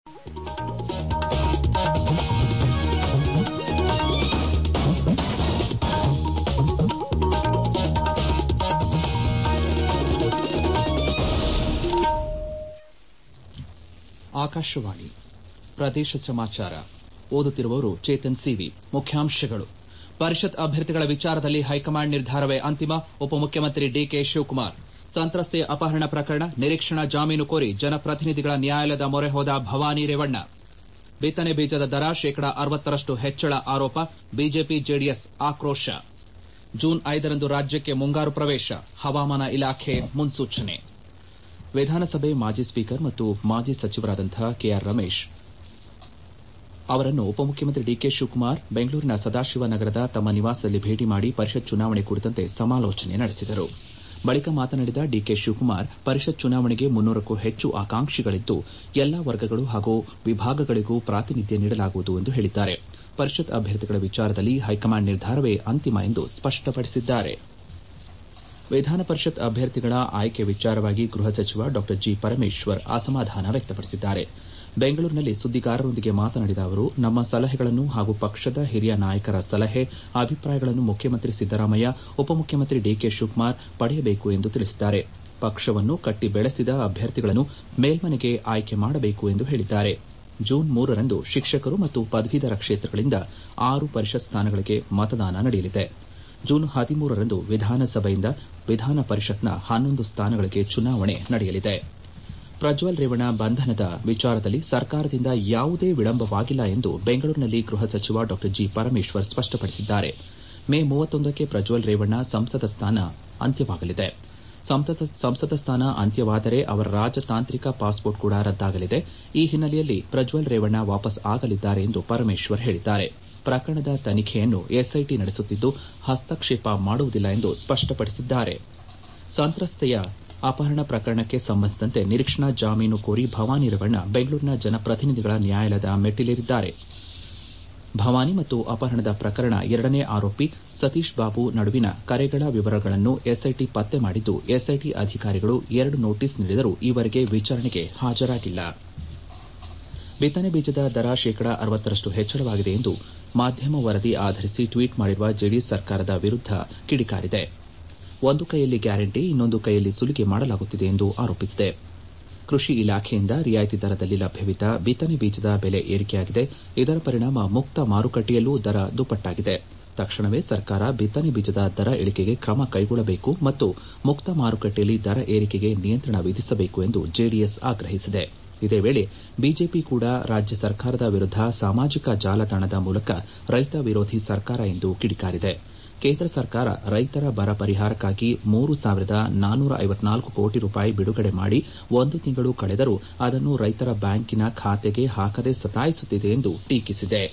ಆಕಾಶವಾಣಿ ಪ್ರದೇಶ ಸಮಾಚಾರ ಓದುತ್ತಿರುವವರು ಚೇತನ್ ಸಿವಿ ಮುಖ್ಯಾಂಶಗಳು ಪರಿಷತ್ ಅಭ್ಯರ್ಥಿಗಳ ವಿಚಾರದಲ್ಲಿ ಹೈಕಮಾಂಡ್ ನಿರ್ಧಾರವೇ ಅಂತಿಮ ಉಪಮುಖ್ಯಮಂತ್ರಿ ಡಿಕೆ ಶಿವಕುಮಾರ್ ಸಂತ್ರಸ್ತೆ ಅಪಹರಣ ಪ್ರಕರಣ ನಿರೀಕ್ಷಣಾ ಜಾಮೀನು ಕೋರಿ ಜನಪ್ರತಿನಿಧಿಗಳ ನ್ಯಾಯಾಲಯದ ಮೊರೆ ಹೋದ ಭವಾನಿ ರೇವಣ್ಣ ಬಿತ್ತನೆ ಬೀಜದ ದರ ಶೇಕಡ ಅರವತ್ತರಷ್ಟು ಹೆಚ್ಚಳ ಆರೋಪ ಬಿಜೆಪಿ ಜೆಡಿಎಸ್ ಆಕ್ರೋಶ ಜೂನ್ ಐದರಂದು ರಾಜ್ಯಕ್ಕೆ ಮುಂಗಾರು ಪ್ರವೇಶ ಹವಾಮಾನ ಇಲಾಖೆ ಮುನ್ಸೂಚನೆ ವಿಧಾನಸಭೆ ಮಾಜಿ ಸ್ಪೀಕರ್ ಮತ್ತು ಮಾಜಿ ಸಚಿವರಾದಂತಹ ಕೆಆರ್ ರಮೇಶ್ ಅವರನ್ನು ಉಪಮುಖ್ಯಮಂತ್ರಿ ಡಿಕೆ ಶಿವಕುಮಾರ್ ಬೆಂಗಳೂರಿನ ಸದಾಶಿವನಗರದ ತಮ್ಮ ನಿವಾಸದಲ್ಲಿ ಭೇಟಿ ಮಾಡಿ ಪರಿಷತ್ ಚುನಾವಣೆ ಕುರಿತಂತೆ ಸಮಾಲೋಚನೆ ನಡೆಸಿದರು ಬಳಿಕ ಮಾತನಾಡಿದ ಡಿಕೆ ಶಿವಕುಮಾರ್ ಪರಿಷತ್ ಚುನಾವಣೆಗೆ ಮುನ್ನೂರಕ್ಕೂ ಹೆಚ್ಚು ಆಕಾಂಕ್ಷಿಗಳಿದ್ದು ಎಲ್ಲಾ ವರ್ಗಗಳು ಹಾಗೂ ವಿಭಾಗಗಳಿಗೂ ಪ್ರಾತಿನಿಧ್ಯ ನೀಡಲಾಗುವುದು ಎಂದು ಹೇಳಿದ್ದಾರೆ ಪರಿಷತ್ ಅಭ್ಯರ್ಥಿಗಳ ವಿಚಾರದಲ್ಲಿ ಹೈಕಮಾಂಡ್ ನಿರ್ಧಾರವೇ ಅಂತಿಮ ಎಂದು ಸ್ಪಷ್ಟಪಡಿಸಿದ್ದಾರೆ ವಿಧಾನ ಪರಿಷತ್ ಅಭ್ಯರ್ಥಿಗಳ ಆಯ್ಕೆ ವಿಚಾರವಾಗಿ ಗೃಹ ಸಚಿವ ಡಾ ಜಿ ಪರಮೇಶ್ವರ್ ಅಸಮಾಧಾನ ವ್ಯಕ್ತಪಡಿಸಿದ್ದಾರೆ ಬೆಂಗಳೂರಿನಲ್ಲಿ ಸುದ್ದಿಗಾರರೊಂದಿಗೆ ಮಾತನಾಡಿದ ಅವರು ನಮ್ಮ ಸಲಹೆಗಳನ್ನು ಹಾಗೂ ಪಕ್ಷದ ಹಿರಿಯ ನಾಯಕರ ಸಲಹೆ ಅಭಿಪ್ರಾಯಗಳನ್ನು ಮುಖ್ಯಮಂತ್ರಿ ಸಿದ್ದರಾಮಯ್ಯ ಉಪಮುಖ್ಯಮಂತ್ರಿ ಡಿಕೆ ಶಿವಕುಮಾರ್ ಪಡೆಯಬೇಕು ಎಂದು ತಿಳಿಸಿದ್ದಾರೆ ಪಕ್ಷವನ್ನು ಕಟ್ಟಿ ಬೆಳೆಸಿದ ಅಭ್ಯರ್ಥಿಗಳನ್ನು ಮೇಲ್ಮನೆಗೆ ಆಯ್ಕೆ ಮಾಡಬೇಕು ಎಂದು ಹೇಳಿದ್ದಾರೆ ಜೂನ್ ಮೂರರಂದು ಶಿಕ್ಷಕರು ಮತ್ತು ಪದವೀಧರ ಕ್ಷೇತ್ರಗಳಿಂದ ಆರು ಪರಿಷತ್ ಸ್ಥಾನಗಳಿಗೆ ಮತದಾನ ನಡೆಯಲಿದೆ ಜೂನ್ ಹದಿಮೂರರಂದು ವಿಧಾನಸಭೆಯಿಂದ ವಿಧಾನ ಪರಿಷತ್ನ ಹನ್ನೊಂದು ಸ್ಥಾನಗಳಿಗೆ ಚುನಾವಣೆ ನಡೆಯಲಿದೆ ಪ್ರಜ್ವಲ್ ರೇವಣ್ಣ ಬಂಧನದ ವಿಚಾರದಲ್ಲಿ ಸರ್ಕಾರದಿಂದ ಯಾವುದೇ ವಿಳಂಬವಾಗಿಲ್ಲ ಎಂದು ಬೆಂಗಳೂರಿನಲ್ಲಿ ಗೃಹ ಸಚಿವ ಡಾ ಜಿ ಪರಮೇಶ್ವರ್ ಸ್ಪಷ್ಟಪಡಿಸಿದ್ದಾರೆ ಮೇ ಮೂವತ್ತೊಂದಕ್ಕೆ ಪ್ರಜ್ವಲ್ ರೇವಣ್ಣ ಸಂಸದ ಸ್ಥಾನ ಅಂತ್ಯವಾಗಲಿದೆ ಸಂಸದ ಸ್ಥಾನ ಅಂತ್ಯವಾದರೆ ಅವರ ರಾಜತಾಂತ್ರಿಕ ಪಾಸ್ಪೋರ್ಟ್ ಕೂಡ ರದ್ದಾಗಲಿದೆ ಈ ಹಿನ್ನೆಲೆಯಲ್ಲಿ ಪ್ರಜ್ವಲ್ ರೇವಣ್ಣ ವಾಪಸ್ ಆಗಲಿದ್ದಾರೆ ಎಂದು ಪರಮೇಶ್ವರ್ ಹೇಳಿದ್ದಾರೆ ಪ್ರಕರಣದ ತನಿಖೆಯನ್ನು ಎಸ್ಐಟಿ ನಡೆಸುತ್ತಿದ್ದು ಹಸ್ತಕ್ಷೇಪ ಮಾಡುವುದಿಲ್ಲ ಎಂದು ಸ್ಪಷ್ಟಪಡಿಸಿದ್ದಾರೆ ಸಂತ್ರಸ್ತೆಯ ಅಪಹರಣ ಪ್ರಕರಣಕ್ಕೆ ಸಂಬಂಧಿಸಿದಂತೆ ನಿರೀಕ್ಷಣಾ ಜಾಮೀನು ಕೋರಿ ಭವಾನಿ ರೇವಣ್ಣ ಬೆಂಗಳೂರಿನ ಜನಪ್ರತಿನಿಧಿಗಳ ನ್ಯಾಯಾಲಯದ ಮೆಟ್ಟಿಲೇರಿದ್ದಾರೆ ಭವಾನಿ ಮತ್ತು ಅಪಹರಣದ ಪ್ರಕರಣ ಎರಡನೇ ಆರೋಪಿ ಸತೀಶ್ ಬಾಬು ನಡುವಿನ ಕರೆಗಳ ವಿವರಗಳನ್ನು ಎಸ್ಐಟಿ ಪತ್ತೆ ಮಾಡಿದ್ದು ಎಸ್ಐಟಿ ಅಧಿಕಾರಿಗಳು ಎರಡು ನೋಟಿಸ್ ನೀಡಿದರೂ ಈವರೆಗೆ ವಿಚಾರಣೆಗೆ ಹಾಜರಾಗಿಲ್ಲ ಬಿತ್ತನೆ ಬೀಜದ ದರ ಶೇಕಡ ಅರವತ್ತರಷ್ಟು ಹೆಚ್ಚಳವಾಗಿದೆ ಎಂದು ಮಾಧ್ಯಮ ವರದಿ ಆಧರಿಸಿ ಟ್ವೀಟ್ ಮಾಡಿರುವ ಜೆಡಿಎಸ್ ಸರ್ಕಾರದ ವಿರುದ್ದ ಕಿಡಿಕಾರಿದೆ ಒಂದು ಕೈಯಲ್ಲಿ ಗ್ಯಾರಂಟಿ ಇನ್ನೊಂದು ಕೈಯಲ್ಲಿ ಸುಲಿಗೆ ಮಾಡಲಾಗುತ್ತಿದೆ ಎಂದು ಆರೋಪಿಸಿದೆ ಕೃಷಿ ಇಲಾಖೆಯಿಂದ ರಿಯಾಯಿತಿ ದರದಲ್ಲಿ ಲಭ್ಯವಿದ್ದ ಬಿತ್ತನೆ ಬೀಜದ ಬೆಲೆ ಏರಿಕೆಯಾಗಿದೆ ಇದರ ಪರಿಣಾಮ ಮುಕ್ತ ಮಾರುಕಟ್ಟೆಯಲ್ಲೂ ದರ ದುಪ್ಪಟ್ಟಾಗಿದೆ ತಕ್ಷಣವೇ ಸರ್ಕಾರ ಬಿತ್ತನೆ ಬೀಜದ ದರ ಇಳಿಕೆಗೆ ಕ್ರಮ ಕೈಗೊಳ್ಳಬೇಕು ಮತ್ತು ಮುಕ್ತ ಮಾರುಕಟ್ಟೆಯಲ್ಲಿ ದರ ಏರಿಕೆಗೆ ನಿಯಂತ್ರಣ ವಿಧಿಸಬೇಕು ಎಂದು ಜೆಡಿಎಸ್ ಆಗ್ರಹಿಸಿದೆ ಇದೇ ವೇಳೆ ಬಿಜೆಪಿ ಕೂಡ ರಾಜ್ಯ ಸರ್ಕಾರದ ವಿರುದ್ದ ಸಾಮಾಜಿಕ ಜಾಲತಾಣದ ಮೂಲಕ ರೈತ ವಿರೋಧಿ ಸರ್ಕಾರ ಎಂದು ಕಿಡಿಕಾರಿದೆ ಕೇಂದ್ರ ಸರ್ಕಾರ ರೈತರ ಬರ ಪರಿಹಾರಕ್ಕಾಗಿ ಮೂರು ಸಾವಿರದ ನಾನ್ನೂರ ಐವತ್ನಾಲ್ಕು ಕೋಟಿ ರೂಪಾಯಿ ಬಿಡುಗಡೆ ಮಾಡಿ ಒಂದು ತಿಂಗಳು ಕಳೆದರೂ ಅದನ್ನು ರೈತರ ಬ್ಯಾಂಕಿನ ಖಾತೆಗೆ ಹಾಕದೆ ಸತಾಯಿಸುತ್ತಿದೆ ಎಂದು ಟೀಕಿಸಿದೆ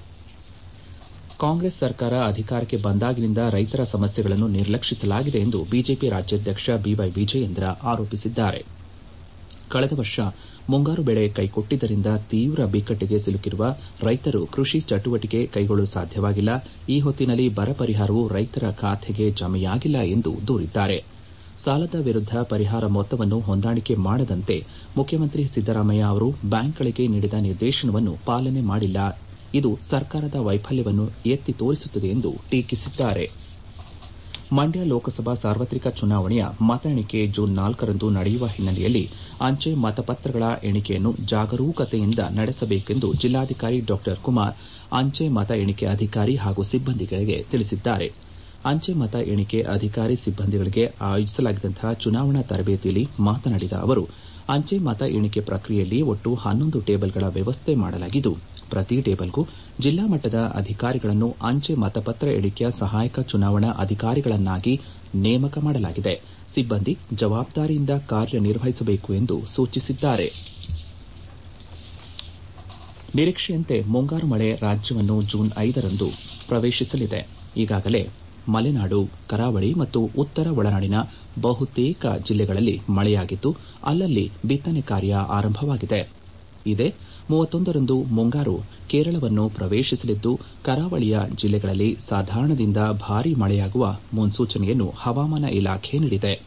ಕಾಂಗ್ರೆಸ್ ಸರ್ಕಾರ ಅಧಿಕಾರಕ್ಕೆ ಬಂದಾಗಿನಿಂದ ರೈತರ ಸಮಸ್ಯೆಗಳನ್ನು ನಿರ್ಲಕ್ಷಿಸಲಾಗಿದೆ ಎಂದು ಬಿಜೆಪಿ ರಾಜ್ಯಾಧ್ಯಕ್ಷ ಬಿವೈ ವಿಜಯೇಂದ್ರ ಆರೋಪಿಸಿದ್ದಾರೆ ಕಳೆದ ವರ್ಷ ಮುಂಗಾರು ಬೆಳೆ ಕೈಕೊಟ್ಟಿದ್ದರಿಂದ ತೀವ್ರ ಬಿಕ್ಕಟ್ಟಿಗೆ ಸಿಲುಕಿರುವ ರೈತರು ಕೃಷಿ ಚಟುವಟಿಕೆ ಕೈಗೊಳ್ಳಲು ಸಾಧ್ಯವಾಗಿಲ್ಲ ಈ ಹೊತ್ತಿನಲ್ಲಿ ಬರ ಪರಿಹಾರವು ರೈತರ ಖಾತೆಗೆ ಜಮೆಯಾಗಿಲ್ಲ ಎಂದು ದೂರಿದ್ದಾರೆ ಸಾಲದ ವಿರುದ್ದ ಪರಿಹಾರ ಮೊತ್ತವನ್ನು ಹೊಂದಾಣಿಕೆ ಮಾಡದಂತೆ ಮುಖ್ಯಮಂತ್ರಿ ಸಿದ್ದರಾಮಯ್ಯ ಅವರು ಬ್ಯಾಂಕ್ಗಳಿಗೆ ನೀಡಿದ ನಿರ್ದೇಶನವನ್ನು ಪಾಲನೆ ಮಾಡಿಲ್ಲ ಇದು ಸರ್ಕಾರದ ವೈಫಲ್ಯವನ್ನು ಎತ್ತಿ ತೋರಿಸುತ್ತದೆ ಎಂದು ಟೀಕಿಸಿದ್ದಾರೆ ಮಂಡ್ಯ ಲೋಕಸಭಾ ಸಾರ್ವತ್ರಿಕ ಚುನಾವಣೆಯ ಮತ ಎಣಿಕೆ ಜೂನ್ ನಾಲ್ಕರಂದು ನಡೆಯುವ ಹಿನ್ನೆಲೆಯಲ್ಲಿ ಅಂಚೆ ಮತಪತ್ರಗಳ ಎಣಿಕೆಯನ್ನು ಜಾಗರೂಕತೆಯಿಂದ ನಡೆಸಬೇಕೆಂದು ಜಿಲ್ಲಾಧಿಕಾರಿ ಡಾ ಕುಮಾರ್ ಅಂಚೆ ಮತ ಎಣಿಕೆ ಅಧಿಕಾರಿ ಹಾಗೂ ಸಿಬ್ಬಂದಿಗಳಿಗೆ ತಿಳಿಸಿದ್ದಾರೆ ಅಂಚೆ ಮತ ಎಣಿಕೆ ಅಧಿಕಾರಿ ಸಿಬ್ಬಂದಿಗಳಿಗೆ ಆಯೋಜಿಸಲಾಗಿದ್ದಂತಹ ಚುನಾವಣಾ ತರಬೇತಿಯಲ್ಲಿ ಮಾತನಾಡಿದ ಅವರು ಅಂಚೆ ಮತ ಎಣಿಕೆ ಪ್ರಕ್ರಿಯೆಯಲ್ಲಿ ಒಟ್ಟು ಹನ್ನೊಂದು ಟೇಬಲ್ಗಳ ವ್ಯವಸ್ಥೆ ಮಾಡಲಾಗಿದ್ದು ಪ್ರತಿ ಟೇಬಲ್ಗೂ ಜಿಲ್ಲಾ ಮಟ್ಟದ ಅಧಿಕಾರಿಗಳನ್ನು ಅಂಚೆ ಮತಪತ್ರ ಎಣಿಕೆಯ ಸಹಾಯಕ ಚುನಾವಣಾ ಅಧಿಕಾರಿಗಳನ್ನಾಗಿ ನೇಮಕ ಮಾಡಲಾಗಿದೆ ಸಿಬ್ಬಂದಿ ಜವಾಬ್ದಾರಿಯಿಂದ ಕಾರ್ಯನಿರ್ವಹಿಸಬೇಕು ಎಂದು ಸೂಚಿಸಿದ್ದಾರೆ ನಿರೀಕ್ಷೆಯಂತೆ ಮುಂಗಾರು ಮಳೆ ರಾಜ್ಯವನ್ನು ಜೂನ್ ಐದರಂದು ಪ್ರವೇಶಿಸಲಿದೆ ಈಗಾಗಲೇ ಮಲೆನಾಡು ಕರಾವಳಿ ಮತ್ತು ಉತ್ತರ ಒಳನಾಡಿನ ಬಹುತೇಕ ಜಿಲ್ಲೆಗಳಲ್ಲಿ ಮಳೆಯಾಗಿದ್ದು ಅಲ್ಲಲ್ಲಿ ಬಿತ್ತನೆ ಕಾರ್ಯ ಆರಂಭವಾಗಿದೆ ಇದೇ ಮೂವತ್ತೊಂದರಂದು ಮುಂಗಾರು ಕೇರಳವನ್ನು ಪ್ರವೇಶಿಸಲಿದ್ದು ಕರಾವಳಿಯ ಜಿಲ್ಲೆಗಳಲ್ಲಿ ಸಾಧಾರಣದಿಂದ ಭಾರೀ ಮಳೆಯಾಗುವ ಮುನ್ಸೂಚನೆಯನ್ನು ಹವಾಮಾನ ಇಲಾಖೆ ನೀಡಿದೆ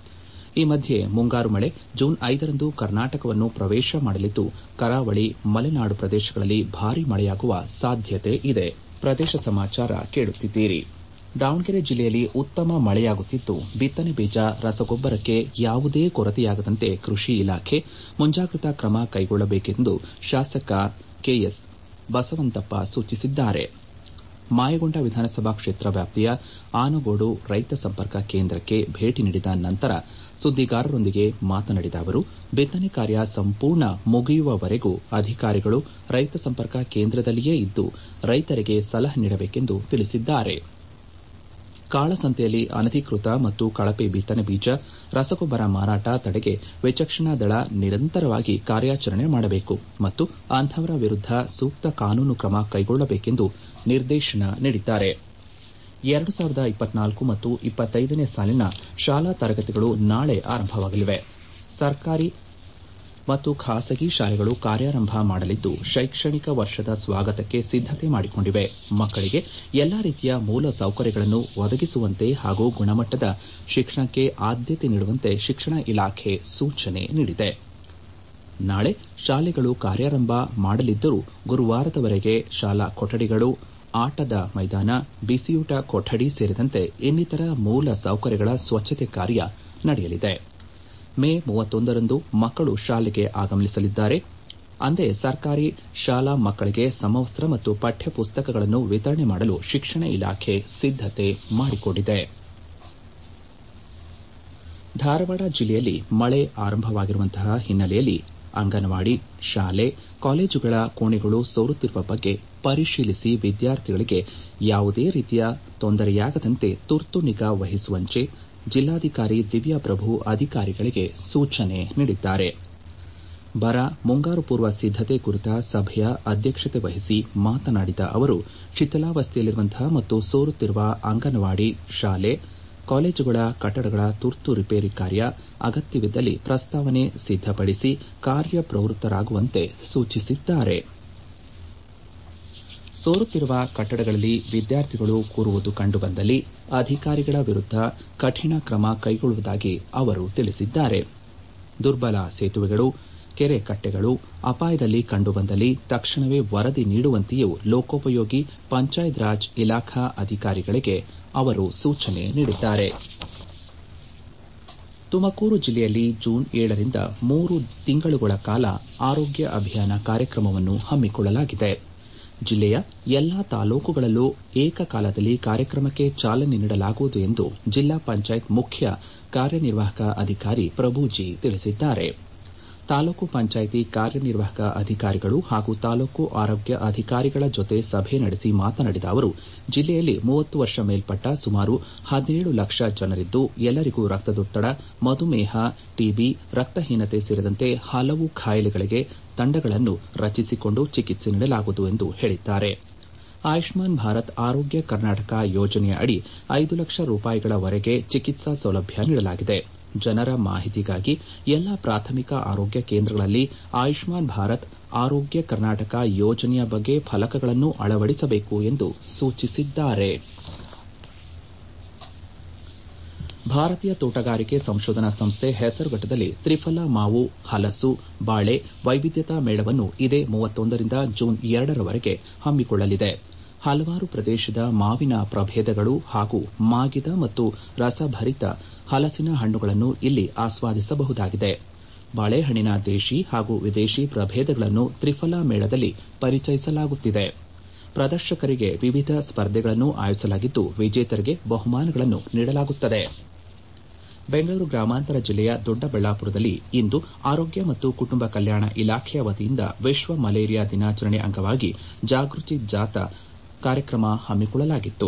ಈ ಮಧ್ಯೆ ಮುಂಗಾರು ಮಳೆ ಜೂನ್ ಐದರಂದು ಕರ್ನಾಟಕವನ್ನು ಪ್ರವೇಶ ಮಾಡಲಿದ್ದು ಕರಾವಳಿ ಮಲೆನಾಡು ಪ್ರದೇಶಗಳಲ್ಲಿ ಭಾರೀ ಮಳೆಯಾಗುವ ಸಾಧ್ಯತೆ ಇದೆ ಪ್ರದೇಶ ಸಮಾಚಾರ ಕೇಳುತ್ತಿದ್ದೀರಿ ದಾವಣಗೆರೆ ಜಿಲ್ಲೆಯಲ್ಲಿ ಉತ್ತಮ ಮಳೆಯಾಗುತ್ತಿದ್ದು ಬಿತ್ತನೆ ಬೀಜ ರಸಗೊಬ್ಬರಕ್ಕೆ ಯಾವುದೇ ಕೊರತೆಯಾಗದಂತೆ ಕೃಷಿ ಇಲಾಖೆ ಮುಂಜಾಗ್ರತಾ ಕ್ರಮ ಕೈಗೊಳ್ಳಬೇಕೆಂದು ಶಾಸಕ ಕೆಎಸ್ ಬಸವಂತಪ್ಪ ಸೂಚಿಸಿದ್ದಾರೆ ಮಾಯಗೊಂಡ ವಿಧಾನಸಭಾ ಕ್ಷೇತ್ರ ವ್ಯಾಪ್ತಿಯ ಆನಗೋಡು ರೈತ ಸಂಪರ್ಕ ಕೇಂದ್ರಕ್ಕೆ ಭೇಟಿ ನೀಡಿದ ನಂತರ ಸುದ್ದಿಗಾರರೊಂದಿಗೆ ಮಾತನಾಡಿದ ಅವರು ಬಿತ್ತನೆ ಕಾರ್ಯ ಸಂಪೂರ್ಣ ಮುಗಿಯುವವರೆಗೂ ಅಧಿಕಾರಿಗಳು ರೈತ ಸಂಪರ್ಕ ಕೇಂದ್ರದಲ್ಲಿಯೇ ಇದ್ದು ರೈತರಿಗೆ ಸಲಹೆ ನೀಡಬೇಕೆಂದು ತಿಳಿಸಿದ್ದಾರೆ ಕಾಳಸಂತೆಯಲ್ಲಿ ಅನಧಿಕೃತ ಮತ್ತು ಕಳಪೆ ಬಿತ್ತನೆ ಬೀಜ ರಸಗೊಬ್ಬರ ಮಾರಾಟ ತಡೆಗೆ ವಿಚಕ್ಷಣಾ ದಳ ನಿರಂತರವಾಗಿ ಕಾರ್ಯಾಚರಣೆ ಮಾಡಬೇಕು ಮತ್ತು ಅಂತಹವರ ವಿರುದ್ದ ಸೂಕ್ತ ಕಾನೂನು ಕ್ರಮ ಕೈಗೊಳ್ಳಬೇಕೆಂದು ನಿರ್ದೇಶನ ನೀಡಿದ್ದಾರೆ ಎರಡು ಸಾವಿರದ ಇಪ್ಪತ್ನಾಲ್ಕು ಮತ್ತು ಇಪ್ಪತ್ತೈದನೇ ಸಾಲಿನ ಶಾಲಾ ತರಗತಿಗಳು ನಾಳೆ ಆರಂಭವಾಗಲಿವೆ ಸರ್ಕಾರಿ ಮತ್ತು ಖಾಸಗಿ ಶಾಲೆಗಳು ಕಾರ್ಯಾರಂಭ ಮಾಡಲಿದ್ದು ಶೈಕ್ಷಣಿಕ ವರ್ಷದ ಸ್ವಾಗತಕ್ಕೆ ಸಿದ್ದತೆ ಮಾಡಿಕೊಂಡಿವೆ ಮಕ್ಕಳಿಗೆ ಎಲ್ಲಾ ರೀತಿಯ ಮೂಲ ಸೌಕರ್ಯಗಳನ್ನು ಒದಗಿಸುವಂತೆ ಹಾಗೂ ಗುಣಮಟ್ಟದ ಶಿಕ್ಷಣಕ್ಕೆ ಆದ್ಯತೆ ನೀಡುವಂತೆ ಶಿಕ್ಷಣ ಇಲಾಖೆ ಸೂಚನೆ ನೀಡಿದೆ ನಾಳೆ ಶಾಲೆಗಳು ಕಾರ್ಯಾರಂಭ ಮಾಡಲಿದ್ದರೂ ಗುರುವಾರದವರೆಗೆ ಶಾಲಾ ಕೊಠಡಿಗಳು ಆಟದ ಮೈದಾನ ಬಿಸಿಯೂಟ ಕೊಠಡಿ ಸೇರಿದಂತೆ ಇನ್ನಿತರ ಮೂಲ ಸೌಕರ್ಯಗಳ ಸ್ವಚ್ಛತೆ ಕಾರ್ಯ ನಡೆಯಲಿದೆ ಮೇ ಮೂವತ್ತೊಂದರಂದು ಮಕ್ಕಳು ಶಾಲೆಗೆ ಆಗಮಿಸಲಿದ್ದಾರೆ ಅಂದೇ ಸರ್ಕಾರಿ ಶಾಲಾ ಮಕ್ಕಳಿಗೆ ಸಮವಸ್ತ್ರ ಮತ್ತು ಪಠ್ಯ ಪುಸ್ತಕಗಳನ್ನು ವಿತರಣೆ ಮಾಡಲು ಶಿಕ್ಷಣ ಇಲಾಖೆ ಸಿದ್ದತೆ ಮಾಡಿಕೊಂಡಿದೆ ಧಾರವಾಡ ಜಿಲ್ಲೆಯಲ್ಲಿ ಮಳೆ ಆರಂಭವಾಗಿರುವಂತಹ ಹಿನ್ನೆಲೆಯಲ್ಲಿ ಅಂಗನವಾಡಿ ಶಾಲೆ ಕಾಲೇಜುಗಳ ಕೋಣೆಗಳು ಸೋರುತ್ತಿರುವ ಬಗ್ಗೆ ಪರಿಶೀಲಿಸಿ ವಿದ್ಯಾರ್ಥಿಗಳಿಗೆ ಯಾವುದೇ ರೀತಿಯ ತೊಂದರೆಯಾಗದಂತೆ ತುರ್ತು ನಿಗಾ ವಹಿಸುವಂತೆ ಜಿಲ್ಲಾಧಿಕಾರಿ ದಿವ್ಯಾ ಪ್ರಭು ಅಧಿಕಾರಿಗಳಿಗೆ ಸೂಚನೆ ನೀಡಿದ್ದಾರೆ ಬರ ಮುಂಗಾರು ಪೂರ್ವ ಸಿದ್ದತೆ ಕುರಿತ ಸಭೆಯ ಅಧ್ಯಕ್ಷತೆ ವಹಿಸಿ ಮಾತನಾಡಿದ ಅವರು ಶಿಥಿಲಾವಸ್ಥೆಯಲ್ಲಿರುವಂತಹ ಮತ್ತು ಸೋರುತ್ತಿರುವ ಅಂಗನವಾಡಿ ಶಾಲೆ ಕಾಲೇಜುಗಳ ಕಟ್ಟಡಗಳ ತುರ್ತು ರಿಪೇರಿ ಕಾರ್ಯ ಅಗತ್ಯವಿದ್ದಲ್ಲಿ ಪ್ರಸ್ತಾವನೆ ಸಿದ್ದಪಡಿಸಿ ಕಾರ್ಯಪ್ರವೃತ್ತರಾಗುವಂತೆ ಸೂಚಿಸಿದ್ದಾರೆ ಸೋರುತ್ತಿರುವ ಕಟ್ಟಡಗಳಲ್ಲಿ ವಿದ್ಯಾರ್ಥಿಗಳು ಕೂರುವುದು ಕಂಡುಬಂದಲ್ಲಿ ಅಧಿಕಾರಿಗಳ ವಿರುದ್ದ ಕಠಿಣ ಕ್ರಮ ಕೈಗೊಳ್ಳುವುದಾಗಿ ಅವರು ತಿಳಿಸಿದ್ದಾರೆ ದುರ್ಬಲ ಸೇತುವೆಗಳು ಕೆರೆ ಕಟ್ಟೆಗಳು ಅಪಾಯದಲ್ಲಿ ಕಂಡುಬಂದಲ್ಲಿ ತಕ್ಷಣವೇ ವರದಿ ನೀಡುವಂತೆಯೂ ಲೋಕೋಪಯೋಗಿ ಪಂಚಾಯತ್ ರಾಜ್ ಇಲಾಖಾ ಅಧಿಕಾರಿಗಳಿಗೆ ಅವರು ಸೂಚನೆ ನೀಡಿದ್ದಾರೆ ತುಮಕೂರು ಜಿಲ್ಲೆಯಲ್ಲಿ ಜೂನ್ ಏಳರಿಂದ ಮೂರು ತಿಂಗಳುಗಳ ಕಾಲ ಆರೋಗ್ಯ ಅಭಿಯಾನ ಕಾರ್ಯಕ್ರಮವನ್ನು ಹಮ್ಮಿಕೊಳ್ಳಲಾಗಿದೆ ಜಿಲ್ಲೆಯ ಎಲ್ಲಾ ತಾಲೂಕುಗಳಲ್ಲೂ ಏಕಕಾಲದಲ್ಲಿ ಕಾರ್ಯಕ್ರಮಕ್ಕೆ ಚಾಲನೆ ನೀಡಲಾಗುವುದು ಎಂದು ಜಿಲ್ಲಾ ಪಂಚಾಯತ್ ಮುಖ್ಯ ಕಾರ್ಯನಿರ್ವಾಹಕ ಅಧಿಕಾರಿ ಪ್ರಭುಜಿ ತಿಳಿಸಿದ್ದಾರೆ ತಾಲೂಕು ಪಂಚಾಯಿತಿ ಕಾರ್ಯನಿರ್ವಾಹಕ ಅಧಿಕಾರಿಗಳು ಹಾಗೂ ತಾಲೂಕು ಆರೋಗ್ಯ ಅಧಿಕಾರಿಗಳ ಜೊತೆ ಸಭೆ ನಡೆಸಿ ಮಾತನಾಡಿದ ಅವರು ಜಿಲ್ಲೆಯಲ್ಲಿ ಮೂವತ್ತು ವರ್ಷ ಮೇಲ್ಪಟ್ಟ ಸುಮಾರು ಹದಿನೇಳು ಲಕ್ಷ ಜನರಿದ್ದು ಎಲ್ಲರಿಗೂ ರಕ್ತದೊತ್ತಡ ಮಧುಮೇಹ ಟಿಬಿ ರಕ್ತಹೀನತೆ ಸೇರಿದಂತೆ ಹಲವು ಕಾಯಿಲೆಗಳಿಗೆ ತಂಡಗಳನ್ನು ರಚಿಸಿಕೊಂಡು ಚಿಕಿತ್ಸೆ ನೀಡಲಾಗುವುದು ಎಂದು ಹೇಳಿದ್ದಾರೆ ಆಯುಷ್ಮಾನ್ ಭಾರತ್ ಆರೋಗ್ಯ ಕರ್ನಾಟಕ ಯೋಜನೆಯ ಅಡಿ ಐದು ಲಕ್ಷ ರೂಪಾಯಿಗಳವರೆಗೆ ಚಿಕಿತ್ಸಾ ಸೌಲಭ್ಯ ನೀಡಲಾಗಿದೆ ಜನರ ಮಾಹಿತಿಗಾಗಿ ಎಲ್ಲಾ ಪ್ರಾಥಮಿಕ ಆರೋಗ್ಯ ಕೇಂದ್ರಗಳಲ್ಲಿ ಆಯುಷ್ಮಾನ್ ಭಾರತ್ ಆರೋಗ್ಯ ಕರ್ನಾಟಕ ಯೋಜನೆಯ ಬಗ್ಗೆ ಫಲಕಗಳನ್ನು ಅಳವಡಿಸಬೇಕು ಎಂದು ಸೂಚಿಸಿದ್ದಾರೆ ಭಾರತೀಯ ತೋಟಗಾರಿಕೆ ಸಂಶೋಧನಾ ಸಂಸ್ಥೆ ಹೆಸರುಘಟ್ಟದಲ್ಲಿ ತ್ರಿಫಲ ಮಾವು ಹಲಸು ಬಾಳೆ ವೈವಿಧ್ಯತಾ ಮೇಳವನ್ನು ಇದೇ ಮೂವತ್ತೊಂದರಿಂದ ಜೂನ್ ಎರಡರವರೆಗೆ ಹಮ್ಮಿಕೊಳ್ಳಲಿದೆ ಹಲವಾರು ಪ್ರದೇಶದ ಮಾವಿನ ಪ್ರಭೇದಗಳು ಹಾಗೂ ಮಾಗಿದ ಮತ್ತು ರಸಭರಿತ ಹಲಸಿನ ಹಣ್ಣುಗಳನ್ನು ಇಲ್ಲಿ ಆಸ್ವಾದಿಸಬಹುದಾಗಿದೆ ಬಾಳೆಹಣ್ಣಿನ ದೇಶಿ ಹಾಗೂ ವಿದೇಶಿ ಪ್ರಭೇದಗಳನ್ನು ತ್ರಿಫಲ ಮೇಳದಲ್ಲಿ ಪರಿಚಯಿಸಲಾಗುತ್ತಿದೆ ಪ್ರದರ್ಶಕರಿಗೆ ವಿವಿಧ ಸ್ಪರ್ಧೆಗಳನ್ನು ಆಯೋಜಿಸಲಾಗಿದ್ದು ವಿಜೇತರಿಗೆ ಬಹುಮಾನಗಳನ್ನು ನೀಡಲಾಗುತ್ತದೆ ಬೆಂಗಳೂರು ಗ್ರಾಮಾಂತರ ಜಿಲ್ಲೆಯ ದೊಡ್ಡಬಳ್ಳಾಪುರದಲ್ಲಿ ಇಂದು ಆರೋಗ್ಯ ಮತ್ತು ಕುಟುಂಬ ಕಲ್ಯಾಣ ಇಲಾಖೆಯ ವತಿಯಿಂದ ವಿಶ್ವ ಮಲೇರಿಯಾ ದಿನಾಚರಣೆ ಅಂಗವಾಗಿ ಜಾಗೃತಿ ಜಾಥಾ ಕಾರ್ಯಕ್ರಮ ಹಮ್ಮಿಕೊಳ್ಳಲಾಗಿತ್ತು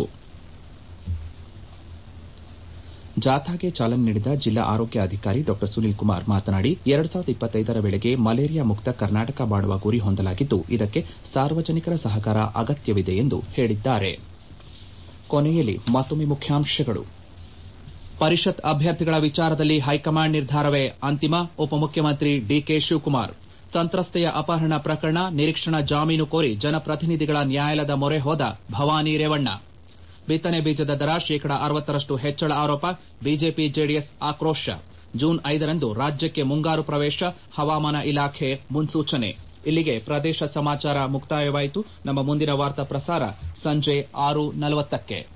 ಜಾಥಾಗೆ ಚಾಲನೆ ನೀಡಿದ ಜಿಲ್ಲಾ ಆರೋಗ್ಯ ಅಧಿಕಾರಿ ಡಾ ಸುನೀಲ್ ಕುಮಾರ್ ಮಾತನಾಡಿ ಎರಡು ಸಾವಿರದ ಇಪ್ಪತ್ತೈದರ ವೇಳೆಗೆ ಮಲೇರಿಯಾ ಮುಕ್ತ ಕರ್ನಾಟಕ ಮಾಡುವ ಗುರಿ ಹೊಂದಲಾಗಿದ್ದು ಇದಕ್ಕೆ ಸಾರ್ವಜನಿಕರ ಸಹಕಾರ ಅಗತ್ಯವಿದೆ ಎಂದು ಹೇಳಿದ್ದಾರೆ ಕೊನೆಯಲ್ಲಿ ಮತ್ತೊಮ್ಮೆ ಮುಖ್ಯಾಂಶಗಳು ಪರಿಷತ್ ಅಭ್ಯರ್ಥಿಗಳ ವಿಚಾರದಲ್ಲಿ ಹೈಕಮಾಂಡ್ ನಿರ್ಧಾರವೇ ಅಂತಿಮ ಉಪಮುಖ್ಯಮಂತ್ರಿ ಡಿಕೆ ಶಿವಕುಮಾರ್ ಸಂತ್ರಸ್ತೆಯ ಅಪಹರಣ ಪ್ರಕರಣ ನಿರೀಕ್ಷಣಾ ಜಾಮೀನು ಕೋರಿ ಜನಪ್ರತಿನಿಧಿಗಳ ನ್ಯಾಯಾಲಯದ ಮೊರೆ ಹೋದ ಭವಾನಿ ರೇವಣ್ಣ ಬಿತ್ತನೆ ಬೀಜದ ದರ ಶೇಕಡಾ ಅರವತ್ತರಷ್ಟು ಹೆಚ್ಚಳ ಆರೋಪ ಬಿಜೆಪಿ ಜೆಡಿಎಸ್ ಆಕ್ರೋಶ ಜೂನ್ ಐದರಂದು ರಾಜ್ಯಕ್ಕೆ ಮುಂಗಾರು ಪ್ರವೇಶ ಹವಾಮಾನ ಇಲಾಖೆ ಮುನ್ಸೂಚನೆ ಇಲ್ಲಿಗೆ ಪ್ರದೇಶ ಸಮಾಚಾರ ಮುಕ್ತಾಯವಾಯಿತು ನಮ್ಮ ಮುಂದಿನ ವಾರ್ತಾ ಪ್ರಸಾರ ಸಂಜೆ ಆರು ನಲವತ್ತಕ್ಕೆ